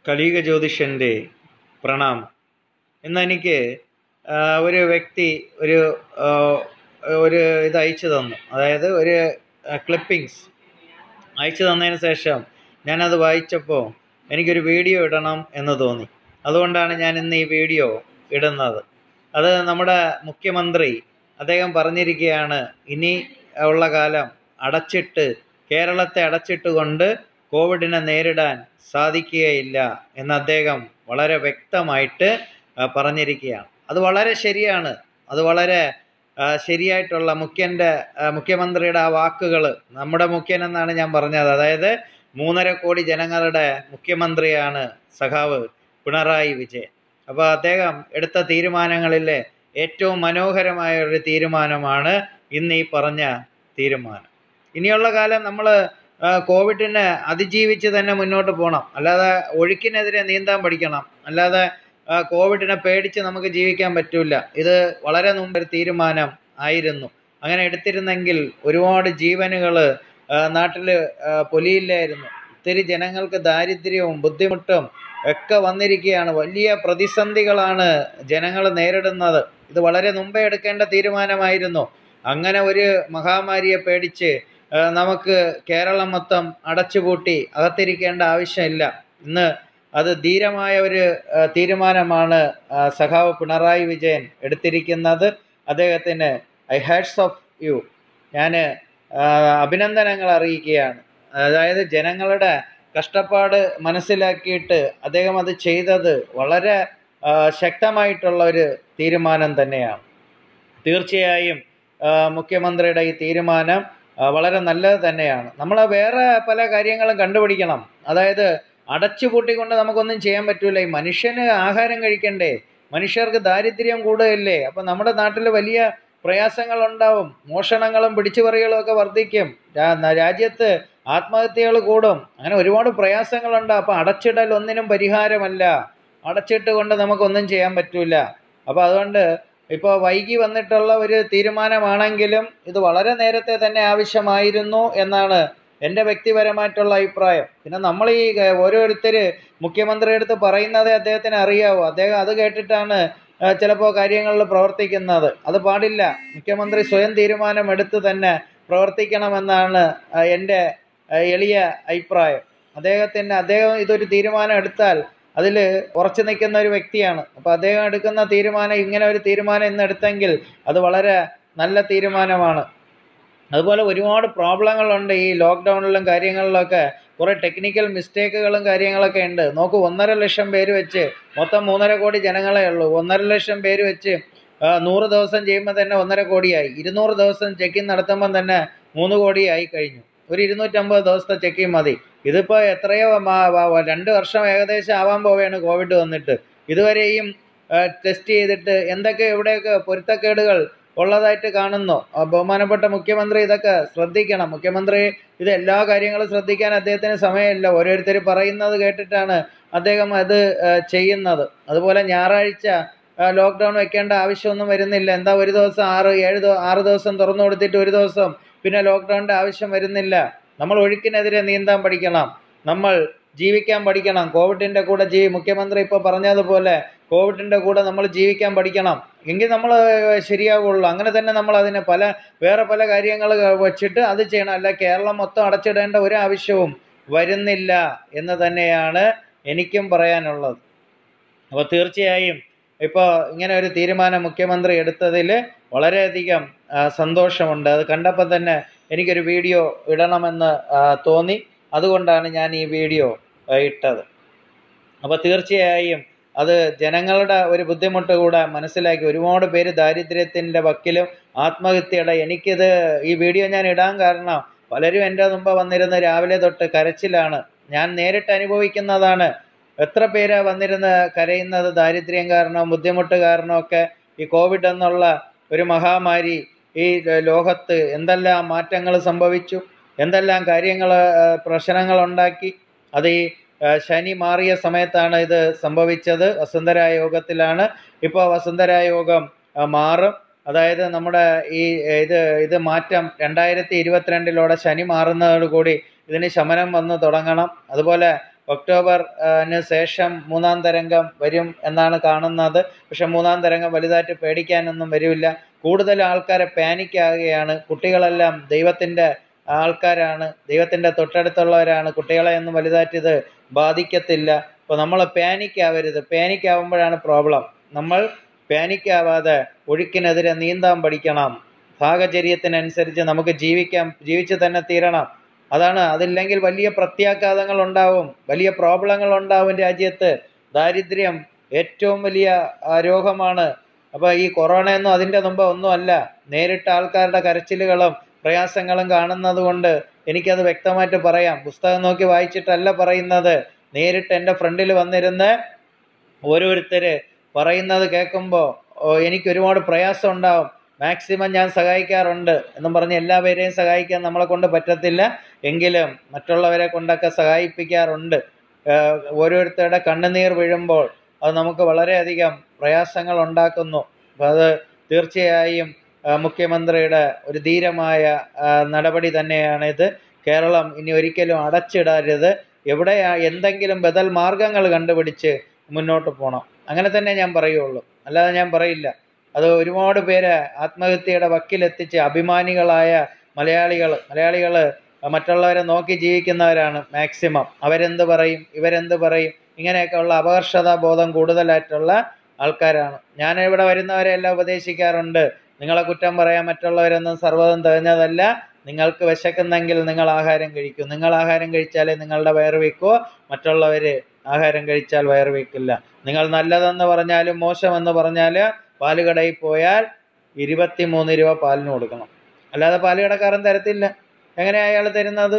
കലിയുഗ ജ്യോതിഷൻ്റെ പ്രണാമം ഇന്ന് എനിക്ക് ആ, ഒരു വ്യക്തി ഒരു ആ, ഒരു ഇത് അയച്ചു തന്നു അതായത് ഒരു ക്ലിപ്പിങ്സ് അയച്ചു തന്നതിന് ശേഷം ഞാനത് വായിച്ചപ്പോൾ എനിക്കൊരു വീഡിയോ ഇടണം എന്ന് തോന്നി അതുകൊണ്ടാണ് ഞാൻ ഇന്ന് ഈ വീഡിയോ ഇടുന്നത് അത് നമ്മുടെ മുഖ്യമന്ത്രി അദ്ദേഹം പറഞ്ഞിരിക്കുകയാണ് ഇനി ഉള്ള കാലം അടച്ചിട്ട് കേരളത്തെ അടച്ചിട്ടുകൊണ്ട് കോവിഡിനെ നേരിടാൻ സാധിക്കുകയില്ല എന്ന് അദ്ദേഹം വളരെ വ്യക്തമായിട്ട് ആ, പറഞ്ഞിരിക്കുകയാണ് അത് വളരെ ശരിയാണ് അത് വളരെ ആ, ശരിയായിട്ടുള്ള മുഖ്യൻ്റെ ആ, മുഖ്യമന്ത്രിയുടെ ആ വാക്കുകൾ നമ്മുടെ മുഖ്യൻ എന്നാണ് ഞാൻ പറഞ്ഞത് അതായത് മൂന്നര കോടി ജനങ്ങളുടെ മുഖ്യമന്ത്രിയാണ് സഖാവ് പിണറായി വിജയൻ അപ്പോൾ അദ്ദേഹം എടുത്ത തീരുമാനങ്ങളിലെ ഏറ്റവും മനോഹരമായ ഒരു തീരുമാനമാണ് ഇന്ന് ഈ പറഞ്ഞ തീരുമാനം ഇനിയുള്ള കാലം നമ്മൾ കോവിഡിനെ അതിജീവിച്ച് തന്നെ മുന്നോട്ട് പോകണം അല്ലാതെ ഒഴുക്കിനെതിരെ നീന്താൻ പഠിക്കണം അല്ലാതെ ആ, കോവിഡിനെ പേടിച്ച് നമുക്ക് ജീവിക്കാൻ പറ്റില്ല ഇത് വളരെ മുമ്പ് ഒരു തീരുമാനം ആയിരുന്നു അങ്ങനെ എടുത്തിരുന്നെങ്കിൽ ഒരുപാട് ജീവനുകൾ നാട്ടിൽ പൊലിയില്ലായിരുന്നു ഒത്തിരി ജനങ്ങൾക്ക് ദാരിദ്ര്യവും ബുദ്ധിമുട്ടും ഒക്കെ വന്നിരിക്കുകയാണ് വലിയ പ്രതിസന്ധികളാണ് ജനങ്ങൾ നേരിടുന്നത് ഇത് വളരെ മുമ്പേ എടുക്കേണ്ട തീരുമാനമായിരുന്നു അങ്ങനെ ഒരു മഹാമാരിയെ പേടിച്ച് ആ, നമുക്ക് കേരളം മൊത്തം അടച്ചുപൂട്ടി അകത്തിരിക്കേണ്ട ആവശ്യമില്ല ഇന്ന് അത് ധീരമായ ഒരു ആ, തീരുമാനമാണ് ആ, സഖാവ് പിണറായി വിജയൻ എടുത്തിരിക്കുന്നത് അദ്ദേഹത്തിന് ഐ ഹാഡ്സ് ഓഫ് യു ഞാൻ അഭിനന്ദനങ്ങൾ അറിയിക്കുകയാണ് അതായത് ജനങ്ങളുടെ കഷ്ടപ്പാട് മനസ്സിലാക്കിയിട്ട് അദ്ദേഹം അത് ചെയ്തത് വളരെ ആ, ശക്തമായിട്ടുള്ള ഒരു തീരുമാനം തന്നെയാണ് തീർച്ചയായും ആ, മുഖ്യമന്ത്രിയുടെ ഈ തീരുമാനം ആ, വളരെ നല്ലത് തന്നെയാണ് നമ്മൾ വേറെ പല കാര്യങ്ങളും കണ്ടുപിടിക്കണം അതായത് അടച്ചുപൂട്ടിക്കൊണ്ട് നമുക്കൊന്നും ചെയ്യാൻ പറ്റൂല ഈ മനുഷ്യന് ആഹാരം കഴിക്കണ്ടേ മനുഷ്യർക്ക് ദാരിദ്ര്യം കൂടുതലല്ലേ അപ്പം നമ്മുടെ നാട്ടിൽ വലിയ പ്രയാസങ്ങൾ ഉണ്ടാവും മോഷണങ്ങളും പിടിച്ചുപറികളും ഒക്കെ വർദ്ധിക്കും രാ- രാജ്യത്ത് ആത്മഹത്യകൾ കൂടും അങ്ങനെ ഒരുപാട് പ്രയാസങ്ങളുണ്ട് അപ്പം അടച്ചിടൽ ഒന്നിനും പരിഹാരമല്ല അടച്ചിട്ട് കൊണ്ട് നമുക്കൊന്നും ചെയ്യാൻ പറ്റൂല അപ്പോൾ അതുകൊണ്ട് ഇപ്പോൾ വൈകി വന്നിട്ടുള്ള ഒരു തീരുമാനമാണെങ്കിലും ഇത് വളരെ നേരത്തെ തന്നെ ആവശ്യമായിരുന്നു എന്നാണ് എൻ്റെ വ്യക്തിപരമായിട്ടുള്ള അഭിപ്രായം പിന്നെ നമ്മൾ ഈ ഓരോരുത്തർ മുഖ്യമന്ത്രിയുടെ അടുത്ത് പറയുന്നതേ അദ്ദേഹത്തിന് അറിയാവൂ അദ്ദേഹം അത് കേട്ടിട്ടാണ് ചിലപ്പോൾ കാര്യങ്ങളിൽ പ്രവർത്തിക്കുന്നത് അത് പാടില്ല മുഖ്യമന്ത്രി സ്വയം തീരുമാനമെടുത്ത് തന്നെ പ്രവർത്തിക്കണമെന്നാണ് ആ, എൻ്റെ ആ, എളിയ അഭിപ്രായം അദ്ദേഹത്തിന് അദ്ദേഹം ഇതൊരു തീരുമാനം എടുത്താൽ അതിൽ ഉറച്ചു നിൽക്കുന്ന ഒരു വ്യക്തിയാണ് അപ്പോൾ അദ്ദേഹം എടുക്കുന്ന തീരുമാനം ഇങ്ങനെ ഒരു തീരുമാനം ഇന്ന് എടുത്തെങ്കിൽ അത് വളരെ നല്ല തീരുമാനമാണ് അതുപോലെ ഒരുപാട് പ്രോബ്ലങ്ങളുണ്ട് ഈ ലോക്ക്ഡൗണിലും കാര്യങ്ങളിലൊക്കെ കുറേ ടെക്നിക്കൽ മിസ്റ്റേക്കുകളും കാര്യങ്ങളൊക്കെ ഉണ്ട് നോക്കൂ ഒന്നര ലക്ഷം പേര് വെച്ച് മൊത്തം മൂന്നര കോടി ജനങ്ങളെ ഉള്ളൂ ഒന്നര ലക്ഷം പേര് വെച്ച് ആ, നൂറ് ദിവസം ചെയ്യുമ്പോൾ തന്നെ ഒന്നര കോടിയായി ഇരുന്നൂറ് ദിവസം ചെക്കിങ് നടത്തുമ്പം തന്നെ മൂന്ന് കോടിയായി കഴിഞ്ഞു ഒരു ഇരുന്നൂറ്റമ്പത് ദിവസത്തെ ചെക്കിങ് മതി ഇതിപ്പോൾ എത്രയോ മാ- വ- വ- രണ്ട് വർഷം ഏകദേശം ആവാൻ പോവുകയാണ് കോവിഡ് വന്നിട്ട് ഇതുവരെയും ടെസ്റ്റ് ചെയ്തിട്ട് എന്തൊക്കെ എവിടെയൊക്കെ പൊരുത്തക്കേടുകൾ ഉള്ളതായിട്ട് കാണുന്നു ആ, ബഹുമാനപ്പെട്ട മുഖ്യമന്ത്രി ഇതൊക്കെ ശ്രദ്ധിക്കണം മുഖ്യമന്ത്രി ഇത് എല്ലാ കാര്യങ്ങളും ശ്രദ്ധിക്കാൻ അദ്ദേഹത്തിന് സമയമില്ല ഓരോരുത്തർ പറയുന്നത് കേട്ടിട്ടാണ് അദ്ദേഹം അത് ആ, ചെയ്യുന്നത് അതുപോലെ ഞായറാഴ്ച ലോക്ക്ഡൗൺ വെക്കേണ്ട ആവശ്യമൊന്നും വരുന്നില്ല എന്താ ഒരു ദിവസം ആറ് ഏഴ് ദിവ- ആറ് ദിവസം തുറന്നു കൊടുത്തിട്ട് ഒരു ദിവസം പിന്നെ ലോക്ക്ഡൗണിൻ്റെ ആവശ്യം വരുന്നില്ല നമ്മൾ ഒഴുക്കിനെതിരെ നീന്താൻ പഠിക്കണം നമ്മൾ ജീവിക്കാൻ പഠിക്കണം കോവിഡിൻ്റെ കൂടെ ജീ മുഖ്യമന്ത്രി ഇപ്പോൾ പറഞ്ഞതുപോലെ കോവിഡിൻ്റെ കൂടെ നമ്മൾ ജീവിക്കാൻ പഠിക്കണം എങ്കിൽ നമ്മൾ ശരിയാവുള്ളൂ അങ്ങനെ തന്നെ നമ്മൾ അതിനെ പല വേറെ പല കാര്യങ്ങൾ വെച്ചിട്ട് അത് ചെയ്യണം അല്ല കേരളം മൊത്തം അടച്ചിടേണ്ട ഒരു ആവശ്യവും വരുന്നില്ല എന്ന് തന്നെയാണ് എനിക്കും പറയാനുള്ളത് അപ്പോൾ തീർച്ചയായും ഇപ്പോൾ ഇങ്ങനെ ഒരു തീരുമാനം മുഖ്യമന്ത്രി എടുത്തതിൽ വളരെയധികം ആ, സന്തോഷമുണ്ട് അത് കണ്ടപ്പോൾ തന്നെ എനിക്കൊരു വീഡിയോ ഇടണമെന്ന് ആ, തോന്നി അതുകൊണ്ടാണ് ഞാൻ ഈ വീഡിയോ ആ, ഇട്ടത് അപ്പോൾ തീർച്ചയായും അത് ജനങ്ങളുടെ ഒരു ബുദ്ധിമുട്ട് കൂടെ മനസ്സിലാക്കി ഒരുപാട് പേര് ദാരിദ്ര്യത്തിൻ്റെ വക്കിലും ആത്മഹത്യയുടെ എനിക്കിത് ഈ വീഡിയോ ഞാൻ ഇടാൻ കാരണം പലരും എൻ്റെ മുമ്പ് വന്നിരുന്ന് രാവിലെ തൊട്ട് കരച്ചിലാണ് ഞാൻ നേരിട്ട് അനുഭവിക്കുന്നതാണ് എത്ര പേരാ വന്നിരുന്ന് കരയുന്നത് ദാരിദ്ര്യം കാരണം ബുദ്ധിമുട്ട് കാരണമൊക്കെ ഈ കോവിഡ് എന്നുള്ള ഒരു മഹാമാരി ഈ ലോകത്ത് എന്തെല്ലാം മാറ്റങ്ങൾ സംഭവിച്ചു എന്തെല്ലാം കാര്യങ്ങൾ പ്രശ്നങ്ങൾ ഉണ്ടാക്കി അത് ഈ ആ, ശനി മാറിയ സമയത്താണ് ഇത് സംഭവിച്ചത് വസുന്ധര യോഗത്തിലാണ് ഇപ്പോൾ വസുന്ധര യോഗം ആ, മാറും അതായത് നമ്മുടെ ഈ ഇത് ഇത് മാറ്റം രണ്ടായിരത്തി ഇരുപത്തിരണ്ടിലൂടെ ശനി മാറുന്നതോടുകൂടി ഇതിന് ശമനം വന്ന് തുടങ്ങണം അതുപോലെ ഒക്ടോബറിന് ശേഷം മൂന്നാം തരംഗം വരും എന്നാണ് കാണുന്നത് പക്ഷെ മൂന്നാം തരംഗം വലുതായിട്ട് പേടിക്കാനൊന്നും വരില്ല കൂടുതൽ ആൾക്കാരെ പാനിക് ആകുകയാണ് കുട്ടികളെല്ലാം ദൈവത്തിൻ്റെ ആൾക്കാരാണ് ദൈവത്തിൻ്റെ തൊട്ടടുത്തുള്ളവരാണ് കുട്ടികളെ ഒന്നും വലുതായിട്ട് ഇത് ബാധിക്കത്തില്ല അപ്പോൾ നമ്മൾ പാനിക് ആവരുത് പാനിക് ആവുമ്പോഴാണ് പ്രോബ്ലം നമ്മൾ പാനിക് ആവാതെ ഒഴുക്കിനെതിരെ നീന്താൻ പഠിക്കണം സാഹചര്യത്തിനനുസരിച്ച് നമുക്ക് ജീവിക്കാം ജീവിച്ച് തന്നെ തീരണം അതാണ് അതില്ലെങ്കിൽ വലിയ പ്രത്യാഘാതങ്ങൾ ഉണ്ടാവും വലിയ പ്രോബ്ലങ്ങൾ ഉണ്ടാവും രാജ്യത്ത് ദാരിദ്ര്യം ഏറ്റവും വലിയ ആ, രോഗമാണ് അപ്പോൾ ഈ കൊറോണയൊന്നും അതിൻ്റെ മുമ്പ് ഒന്നുമല്ല നേരിട്ട് ആൾക്കാരുടെ കരച്ചിലുകളും പ്രയാസങ്ങളും കാണുന്നത് കൊണ്ട് എനിക്കത് വ്യക്തമായിട്ട് പറയാം പുസ്തകം നോക്കി വായിച്ചിട്ടല്ല പറയുന്നത് നേരിട്ട് എൻ്റെ ഫ്രണ്ടിൽ വന്നിരുന്ന് ഓരോരുത്തർ പറയുന്നത് കേൾക്കുമ്പോൾ എനിക്ക് ഒരുപാട് പ്രയാസം ഉണ്ടാവും മാക്സിമം ഞാൻ സഹായിക്കാറുണ്ട് എന്നും പറഞ്ഞ് എല്ലാവരെയും സഹായിക്കാൻ നമ്മളെ കൊണ്ട് പറ്റത്തില്ല എങ്കിലും മറ്റുള്ളവരെ കൊണ്ടൊക്കെ സഹായിപ്പിക്കാറുണ്ട് ഏഹ് ഓരോരുത്തരുടെ കണ്ണുനീർ വീഴുമ്പോൾ അത് നമുക്ക് വളരെയധികം പ്രയാസങ്ങൾ ഉണ്ടാക്കുന്നു അപ്പോൾ അത് തീർച്ചയായും ആ, മുഖ്യമന്ത്രിയുടെ ഒരു ധീരമായ ആ, നടപടി തന്നെയാണിത് കേരളം ഇനി ഒരിക്കലും അടച്ചിടരുത് എവിടെ എന്തെങ്കിലും ബദൽ മാർഗങ്ങൾ കണ്ടുപിടിച്ച് മുന്നോട്ട് പോകണം അങ്ങനെ തന്നെ ഞാൻ പറയുള്ളൂ അല്ലാതെ ഞാൻ പറയില്ല അത് ഒരുപാട് പേര് ആത്മഹത്യയുടെ വക്കിലെത്തിച്ച് അഭിമാനികളായ മലയാളികൾ മലയാളികൾ മറ്റുള്ളവരെ നോക്കി ജീവിക്കുന്നവരാണ് മാക്സിമം അവരെന്ത് പറയും ഇവരെന്ത് പറയും ഇങ്ങനെയൊക്കെ ഉള്ള അപകർഷതാ ബോധം കൂടുതലായിട്ടുള്ള ആൾക്കാരാണ് ഞാൻ ഇവിടെ വരുന്നവരെ എല്ലാം ഉപദേശിക്കാറുണ്ട് നിങ്ങളെ കുറ്റം പറയാൻ മറ്റുള്ളവരൊന്നും സർവ്വതും തികഞ്ഞതല്ല നിങ്ങൾക്ക് വിശക്കുന്നെങ്കിൽ നിങ്ങൾ ആഹാരം കഴിക്കൂ നിങ്ങൾ ആഹാരം കഴിച്ചാലേ നിങ്ങളുടെ വയറ് വെക്കൂ മറ്റുള്ളവർ ആഹാരം കഴിച്ചാൽ വയറ് വെക്കില്ല നിങ്ങൾ നല്ലതെന്ന് പറഞ്ഞാലും മോശമെന്ന് പറഞ്ഞാൽ പാലുകടയിൽ പോയാൽ ഇരുപത്തിമൂന്ന് രൂപ പാലിന് കൊടുക്കണം അല്ലാതെ പാലുകടക്കാരൻ തരത്തില്ല എങ്ങനെയാണ് അയാൾ തരുന്നത്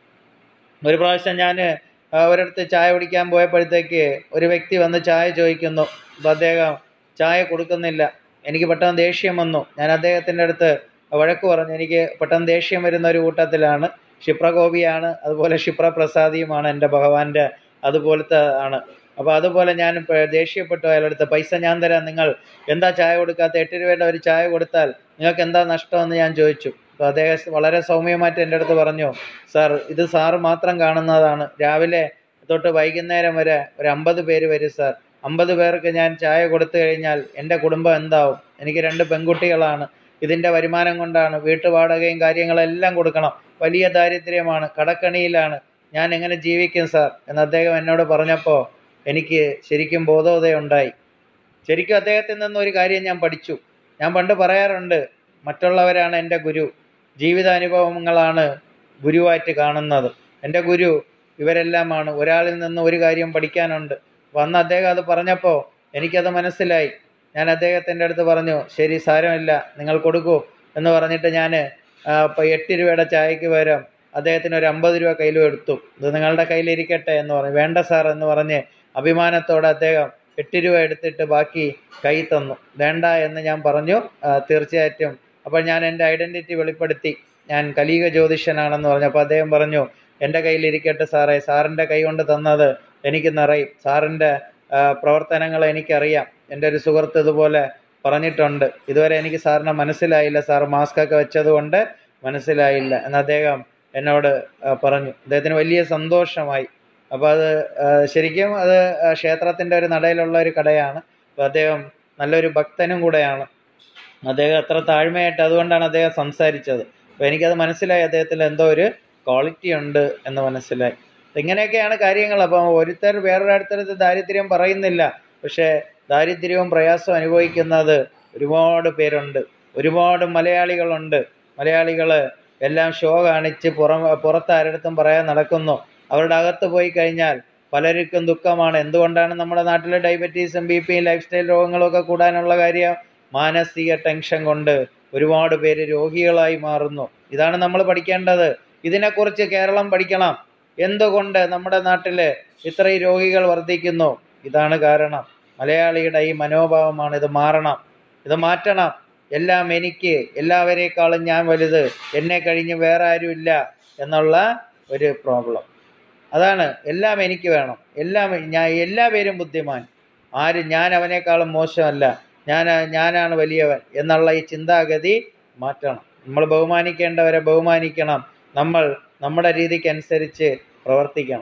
ഒരു പ്രാവശ്യം ഞാൻ ഒരിടത്ത് ചായ കുടിക്കാൻ പോയപ്പോഴത്തേക്ക് ഒരു വ്യക്തി വന്ന് ചായ ചോദിക്കുന്നു അപ്പോൾ അദ്ദേഹം ചായ കൊടുക്കുന്നില്ല എനിക്ക് പെട്ടെന്ന് ദേഷ്യം വന്നു ഞാൻ അദ്ദേഹത്തിൻ്റെ അടുത്ത് വഴക്ക് പറഞ്ഞു എനിക്ക് പെട്ടെന്ന് ദേഷ്യം വരുന്ന ഒരു കൂട്ടത്തിലാണ് ക്ഷിപ്രകോപിയാണ് അതുപോലെ ക്ഷിപ്രപ്രസാദിയുമാണ് എൻ്റെ ഭഗവാന്റെ അതുപോലത്തെ ആണ് അപ്പോൾ അതുപോലെ ഞാൻ ഇപ്പൊ ദേഷ്യപ്പെട്ടു അയാളടുത്ത് പൈസ ഞാൻ തരാം നിങ്ങൾ എന്താ ചായ കൊടുക്കാത്ത എട്ട് രൂപയുടെ ഒരു ചായ കൊടുത്താൽ നിങ്ങൾക്ക് എന്താ നഷ്ടമെന്ന് ഞാൻ ചോദിച്ചു അപ്പോൾ അദ്ദേഹം വളരെ സൗമ്യമായിട്ട് എൻ്റെ അടുത്ത് പറഞ്ഞു സാർ ഇത് സാറ് മാത്രം കാണുന്നതാണ് രാവിലെ തൊട്ട് വൈകുന്നേരം വരെ ഒരു അമ്പത് പേര് വരും സാർ അമ്പത് പേർക്ക് ഞാൻ ചായ കൊടുത്തു കഴിഞ്ഞാൽ എൻ്റെ കുടുംബം എന്താവും എനിക്ക് രണ്ട് പെൺകുട്ടികളാണ് ഇതിൻ്റെ വരുമാനം കൊണ്ടാണ് വീട്ടുവാടകയും കാര്യങ്ങളെല്ലാം കൊടുക്കണം വലിയ ദാരിദ്ര്യമാണ് കടക്കണിയിലാണ് ഞാൻ എങ്ങനെ ജീവിക്കും സാർ എന്ന് അദ്ദേഹം എന്നോട് പറഞ്ഞപ്പോൾ എനിക്ക് ശരിക്കും ബോധോദയം ഉണ്ടായി ശരിക്കും അദ്ദേഹത്തിൽ നിന്ന് ഒരു കാര്യം ഞാൻ പഠിച്ചു ഞാൻ പണ്ട് പറയാറുണ്ട് മറ്റുള്ളവരാണ് എൻ്റെ ഗുരു ജീവിതാനുഭവങ്ങളാണ് ഗുരുവായിട്ട് കാണുന്നത് എൻ്റെ ഗുരു ഇവരെല്ലാമാണ് ഒരാളിൽ നിന്ന് ഒരു കാര്യം പഠിക്കാനുണ്ട് വന്ന് അദ്ദേഹം അത് പറഞ്ഞപ്പോൾ എനിക്കത് മനസ്സിലായി ഞാൻ അദ്ദേഹത്തിൻ്റെ അടുത്ത് പറഞ്ഞു ശരി സാരമില്ല നിങ്ങൾ കൊടുക്കൂ എന്ന് പറഞ്ഞിട്ട് ഞാൻ ഇപ്പോൾ എട്ട് രൂപയുടെ ചായക്ക് പകരം അദ്ദേഹത്തിന് ഒരു അമ്പത് രൂപ കയ്യിലും എടുത്തു ഇത് നിങ്ങളുടെ കയ്യിലിരിക്കട്ടെ എന്ന് പറഞ്ഞു വേണ്ട സാർ എന്ന് പറഞ്ഞ് അഭിമാനത്തോടെ അദ്ദേഹം എട്ട് രൂപ എടുത്തിട്ട് ബാക്കി കൈ തന്നു വേണ്ട എന്ന് ഞാൻ പറഞ്ഞു ആ, തീർച്ചയായിട്ടും അപ്പോൾ ഞാൻ എൻ്റെ ഐഡൻറ്റിറ്റി വെളിപ്പെടുത്തി ഞാൻ കലീക ജ്യോതിഷനാണെന്ന് പറഞ്ഞു അപ്പോൾ അദ്ദേഹം പറഞ്ഞു എൻ്റെ കയ്യിലിരിക്കട്ടെ സാറേ സാറിൻ്റെ കൈ കൊണ്ട് തന്നത് എനിക്ക് നിറയും സാറിൻ്റെ പ്രവർത്തനങ്ങൾ എനിക്കറിയാം എൻ്റെ ഒരു സുഹൃത്ത് ഇതുപോലെ പറഞ്ഞിട്ടുണ്ട് ഇതുവരെ എനിക്ക് സാറിനെ മനസ്സിലായില്ല സാർ മാസ്ക് ഒക്കെ വെച്ചതുകൊണ്ട് മനസ്സിലായില്ല എന്ന് അദ്ദേഹം എന്നോട് ആ, പറഞ്ഞു അദ്ദേഹത്തിന് വലിയ സന്തോഷമായി അപ്പോൾ അത് ആ, ശരിക്കും അത് ആ, ക്ഷേത്രത്തിൻ്റെ ഒരു നടയിലുള്ള ഒരു കടയാണ് അപ്പോൾ അദ്ദേഹം നല്ലൊരു ഭക്തനും കൂടെയാണ് അദ്ദേഹം അത്ര താഴ്മയായിട്ട് അതുകൊണ്ടാണ് അദ്ദേഹം സംസാരിച്ചത് അപ്പോൾ എനിക്കത് മനസ്സിലായി അദ്ദേഹത്തിൽ എന്തോ ഒരു ക്വാളിറ്റി ഉണ്ട് എന്ന് മനസ്സിലായി ഇങ്ങനെയൊക്കെയാണ് കാര്യങ്ങൾ അപ്പം ഒരുത്തർ വേറൊരിടത്തരത്ത് ദാരിദ്ര്യം പറയുന്നില്ല പക്ഷേ ദാരിദ്ര്യവും പ്രയാസവും അനുഭവിക്കുന്നത് ഒരുപാട് പേരുണ്ട് ഒരുപാട് മലയാളികളുണ്ട് മലയാളികൾ എല്ലാം ഷോ കാണിച്ച് പുറം പുറത്ത് ആരടുത്തും പറയാൻ നടക്കുന്നു അവരുടെ അകത്ത് പോയി കഴിഞ്ഞാൽ പലർക്കും ദുഃഖമാണ് എന്തുകൊണ്ടാണ് നമ്മുടെ നാട്ടിൽ ഡയബറ്റീസും ബി പിയും ലൈഫ് സ്റ്റൈൽ രോഗങ്ങളും ഒക്കെ കൂടാനുള്ള കാര്യം മാനസിക ടെൻഷൻ കൊണ്ട് ഒരുപാട് പേര് രോഗികളായി മാറുന്നു ഇതാണ് നമ്മൾ പഠിക്കേണ്ടത് ഇതിനെക്കുറിച്ച് കേരളം പഠിക്കണം എന്തുകൊണ്ട് നമ്മുടെ നാട്ടിൽ ഇത്രയും രോഗികൾ വർദ്ധിക്കുന്നു ഇതാണ് കാരണം മലയാളിയുടെ ഈ മനോഭാവമാണ് ഇത് മാറണം ഇത് മാറ്റണം എല്ലാം എനിക്ക് എല്ലാവരേക്കാളും ഞാൻ വലുത് എന്നെ കഴിഞ്ഞ് വേറെ ആരുമില്ല എന്നുള്ള ഒരു പ്രോബ്ലം അതാണ് എല്ലാം എനിക്ക് വേണം എല്ലാം ഞാൻ എല്ലാ പേരും ബുദ്ധിമാൻ ആരും ഞാൻ അവനേക്കാളും മോശമല്ല ഞാൻ ഞാനാണ് വലിയവൻ എന്നുള്ള ഈ ചിന്താഗതി മാറ്റണം നമ്മൾ ബഹുമാനിക്കേണ്ടവരെ ബഹുമാനിക്കണം നമ്മൾ നമ്മുടെ രീതിക്കനുസരിച്ച് പ്രവർത്തിക്കണം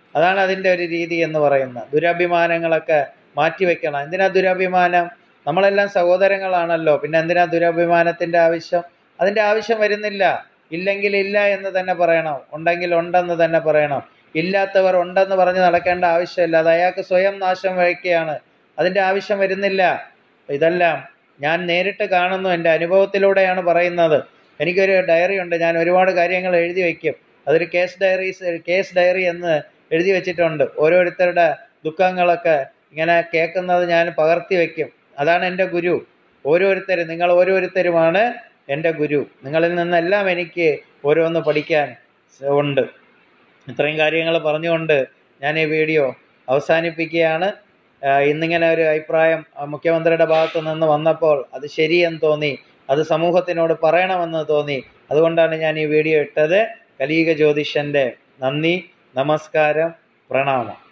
അതാണ് അതിൻ്റെ ഒരു രീതി എന്ന് പറയുന്നത് ദുരഭിമാനങ്ങളൊക്കെ മാറ്റിവെക്കണം എന്തിനാ ദുരഭിമാനം നമ്മളെല്ലാം സഹോദരങ്ങളാണല്ലോ പിന്നെ എന്തിനാ ദുരഭിമാനത്തിൻ്റെ ആവശ്യം അതിൻ്റെ ആവശ്യം വരുന്നില്ല ഇല്ലെങ്കിൽ ഇല്ല എന്ന് തന്നെ പറയണം ഉണ്ടെങ്കിൽ ഉണ്ടെന്ന് തന്നെ പറയണം ഇല്ലാത്തവർ ഉണ്ടെന്ന് പറഞ്ഞ് നടക്കേണ്ട ആവശ്യമില്ല അത് അയാൾക്ക് സ്വയം നാശം വഹിക്കുകയാണ് അതിൻ്റെ ആവശ്യം വരുന്നില്ല ഇതെല്ലാം ഞാൻ നേരിട്ട് കാണുന്നു എൻ്റെ അനുഭവത്തിലൂടെയാണ് പറയുന്നത് എനിക്കൊരു ഡയറി ഉണ്ട് ഞാൻ ഒരുപാട് കാര്യങ്ങൾ എഴുതി വയ്ക്കും അതൊരു കേസ് ഡയറീസ് കേസ് ഡയറി എന്ന് എഴുതി വെച്ചിട്ടുണ്ട് ഓരോരുത്തരുടെ ദുഃഖങ്ങളൊക്കെ ഇങ്ങനെ കേൾക്കുന്നത് ഞാൻ പകർത്തി വയ്ക്കും അതാണ് എൻ്റെ ഗുരു ഓരോരുത്തരും നിങ്ങൾ ഓരോരുത്തരുമാണ് എൻ്റെ ഗുരു നിങ്ങളിൽ നിന്നെല്ലാം എനിക്ക് ഓരോന്ന് പഠിക്കാൻ ഉണ്ട് ഇത്രയും കാര്യങ്ങൾ പറഞ്ഞുകൊണ്ട് ഞാൻ ഈ വീഡിയോ അവസാനിപ്പിക്കുകയാണ് ആ, ഇന്നിങ്ങനെ ഒരു അഭിപ്രായം ആ, മുഖ്യമന്ത്രിയുടെ ഭാഗത്ത് നിന്ന് വന്നപ്പോൾ അത് ശരിയെന്ന് തോന്നി അത് സമൂഹത്തിനോട് പറയണമെന്ന് തോന്നി അതുകൊണ്ടാണ് ഞാൻ ഈ വീഡിയോ ഇട്ടത് കലീക ജ്യോതിഷൻ്റെ നന്ദി നമസ്കാരം പ്രണാമം